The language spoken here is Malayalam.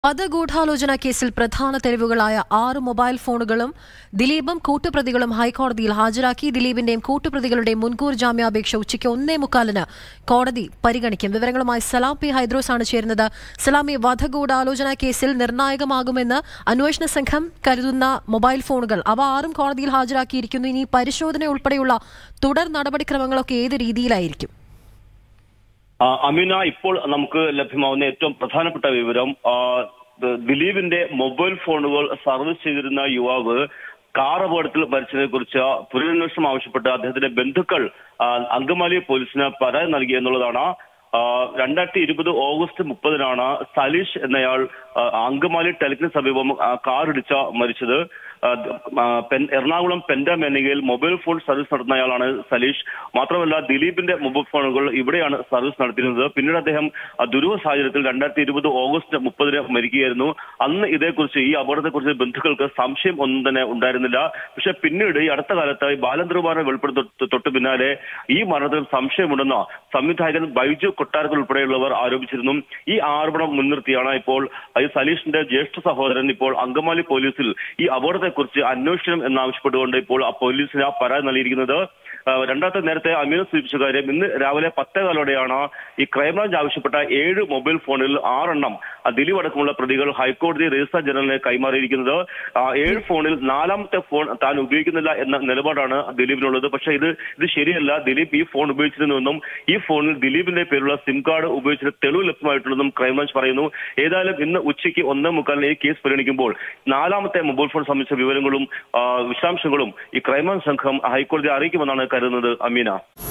വധഗൂഢാലോചന കേസിൽ പ്രധാന തെളിവുകളായ ആറ് മൊബൈൽ ഫോണുകളും ദിലീപും കൂട്ടുപ്രതികളും ഹൈക്കോടതിയിൽ ഹാജരാക്കി ദിലീപിന്റെയും കൂട്ടുപ്രതികളുടെയും മുൻകൂർ ജാമ്യാപേക്ഷ ഉച്ചയ്ക്ക് ഒന്നേ മുക്കാലിന് കോടതി പരിഗണിക്കും വിവരങ്ങളുമായി സലാം പി ഹൈദ്രോസ് ആണ് ചേരുന്നത് സലാമി വധഗൂഢാലോചന കേസിൽ നിർണായകമാകുമെന്ന് അന്വേഷണ സംഘം കരുതുന്ന മൊബൈൽ ഫോണുകൾ അവ ആറും കോടതിയിൽ ഹാജരാക്കിയിരിക്കുന്നു ഇനി പരിശോധന ഉൾപ്പെടെയുള്ള തുടർ നടപടിക്രമങ്ങളൊക്കെ ഏത് രീതിയിലായിരിക്കും ആ, അമീന ഇപ്പോൾ നമുക്ക് ലഭ്യമാവുന്ന ഏറ്റവും പ്രധാനപ്പെട്ട വിവരം ആ, ദ- ദിലീപിന്റെ മൊബൈൽ ഫോണുകൾ സർവീസ് ചെയ്തിരുന്ന യുവാവ് കാർ അപകടത്തിൽ മരിച്ചതിനെ കുറിച്ച് പുനരന്വേഷണം ആവശ്യപ്പെട്ട് അദ്ദേഹത്തിന്റെ ബന്ധുക്കൾ ആ, അങ്കമാലി പോലീസിന് പരാതി നൽകി എന്നുള്ളതാണ് ആ, രണ്ടായിരത്തി ഇരുപത് ഓഗസ്റ്റ് മുപ്പതിനാണ് സലീഷ് എന്നയാൾ ആ, അങ്കമാലി ടെലിക്കിന് സമീപം ആ, കാർ ഇടിച്ച മരിച്ചത് ആ, ആ, പെൻ- എറണാകുളം പെൻഡാമേനകയിൽ മൊബൈൽ ഫോൺ സർവീസ് നടത്തുന്നയാളാണ് സലീഷ് മാത്രമല്ല ദിലീപിന്റെ മൊബൈൽ ഫോണുകൾ ഇവിടെയാണ് സർവീസ് നടത്തിയിരുന്നത് പിന്നീട് അദ്ദേഹം ആ, ദുരൂഹ സാഹചര്യത്തിൽ രണ്ടായിരത്തി ഇരുപത് ഓഗസ്റ്റ് മുപ്പതിന് മരിക്കുകയായിരുന്നു അന്ന് ഇതേക്കുറിച്ച് ഈ അപകടത്തെക്കുറിച്ച് ബന്ധുക്കൾക്ക് സംശയം ഒന്നും തന്നെ ഉണ്ടായിരുന്നില്ല പക്ഷെ പിന്നീട് ഈ അടുത്ത കാലത്ത് ഈ ബാലന്ദ്രകുമാറിനെ വെളിപ്പെടുത്തി തൊട്ട് പിന്നാലെ ഈ മരണത്തിൽ സംശയമുണ്ടെന്ന് സംവിധായകൻ ബൈജു കൊട്ടാരക്കൽ ഉൾപ്പെടെയുള്ളവർ ആരോപിച്ചിരുന്നു ഈ ആരോപണം മുൻനിർത്തിയാണ് ഇപ്പോൾ ഈ സലീഷിന്റെ ജ്യേഷ്ഠ സഹോദരൻ ഇപ്പോൾ അങ്കമാലി പോലീസിൽ ഈ അപകടത്തെക്കുറിച്ച് അന്വേഷണം എന്നാവശ്യപ്പെട്ടുകൊണ്ട് ഇപ്പോൾ ആ പോലീസിന് ആ പരാതി നൽകിയിരിക്കുന്നത് ആ, രണ്ടാമത്തെ നേരത്തെ അമീന സൂചിപ്പിച്ച കാര്യം ഇന്ന് രാവിലെ പത്തേകാലോടെയാണ് ഈ ക്രൈംബ്രാഞ്ച് ആവശ്യപ്പെട്ട ഏഴ് മൊബൈൽ ഫോണിൽ ആറെണ്ണം ആ, ദിലീപ് അടക്കമുള്ള പ്രതികൾ ഹൈക്കോടതി രജിസ്ട്രാർ ജനറലിനെ കൈമാറിയിരിക്കുന്നത് ആ, ഏഴ് ഫോണിൽ നാലാമത്തെ ഫോൺ താൻ ഉപയോഗിക്കുന്നില്ല എന്ന നിലപാടാണ് ദിലീപിനുള്ളത് പക്ഷേ ഇത് ഇത് ശരിയല്ല ദിലീപ് ഈ ഫോൺ ഉപയോഗിച്ചിരുന്നുവെന്നും ഈ ഫോണിൽ ദിലീപിന്റെ പേരുള്ള സിം കാർഡ് ഉപയോഗിച്ചിട്ട് തെളിവ് ലഭ്യമായിട്ടുള്ളതും ക്രൈംബ്രാഞ്ച് പറയുന്നു ഏതായാലും ഇന്ന് ഉച്ചയ്ക്ക് ഒന്നേ മുക്കാലിന് ഈ കേസ് പരിഗണിക്കുമ്പോൾ നാലാമത്തെ മൊബൈൽ ഫോൺ സംബന്ധിച്ച വിവരങ്ങളും ആ, വിശദാംശങ്ങളും ഈ ക്രൈംബ്രാഞ്ച് സംഘം ഹൈക്കോടതിയെ അറിയിക്കുമെന്നാണ് കരുതുന്നത് അമീന